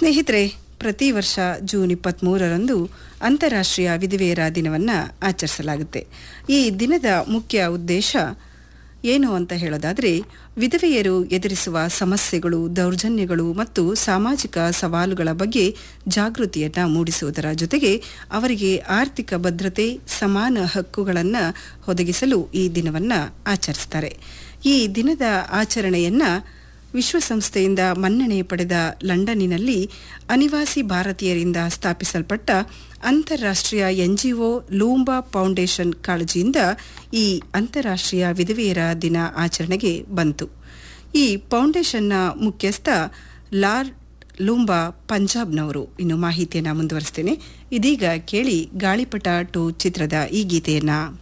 ಸ್ನೇಹಿತರೆ ಪ್ರತಿ ವರ್ಷ ಜೂನ್ ಇಪ್ಪತ್ತ್ಮೂರರಂದು ಅಂತಾರಾಷ್ಟ್ರೀಯ ವಿಧವೆಯರ ದಿನವನ್ನು ಆಚರಿಸಲಾಗುತ್ತೆ ಈ ದಿನದ ಮುಖ್ಯ ಉದ್ದೇಶ ಏನು ಅಂತ ಹೇಳೋದಾದರೆ ವಿಧವೆಯರು ಎದುರಿಸುವ ಸಮಸ್ಯೆಗಳು ದೌರ್ಜನ್ಯಗಳು ಮತ್ತು ಸಾಮಾಜಿಕ ಸವಾಲುಗಳ ಬಗ್ಗೆ ಜಾಗೃತಿಯನ್ನು ಮೂಡಿಸುವುದರ ಜೊತೆಗೆ ಅವರಿಗೆ ಆರ್ಥಿಕ ಭದ್ರತೆ ಸಮಾನ ಹಕ್ಕುಗಳನ್ನು ಒದಗಿಸಲು ಈ ದಿನವನ್ನು ಆಚರಿಸ್ತಾರೆ ಈ ದಿನದ ಆಚರಣೆಯನ್ನು ವಿಶ್ವಸಂಸ್ಥೆಯಿಂದ ಮನ್ನಣೆ ಪಡೆದ ಲಂಡನ್ನಿನಲ್ಲಿ ಅನಿವಾಸಿ ಭಾರತೀಯರಿಂದ ಸ್ಥಾಪಿಸಲ್ಪಟ್ಟ ಅಂತಾರಾಷ್ಟ್ರೀಯ ಎನ್ಜಿಒ ಲೂಂಬಾ ಫೌಂಡೇಶನ್ ಕಾಳಜಿಯಿಂದ ಈ ಅಂತಾರಾಷ್ಟ್ರೀಯ ವಿಧವೆಯರ ದಿನ ಆಚರಣೆಗೆ ಬಂತು ಈ ಫೌಂಡೇಶನ್ನ ಮುಖ್ಯಸ್ಥ ಲಾರ್ಡ್ ಲೂಂಬಾ ಪಂಜಾಬ್ನವರು ಇನ್ನು ಮಾಹಿತಿಯನ್ನು ಮುಂದುವರಿಸ್ತೇನೆ ಇದೀಗ ಕೇಳಿ ಗಾಳಿಪಟ ಟು ಚಿತ್ರದ ಈ ಗೀತೆಯನ್ನ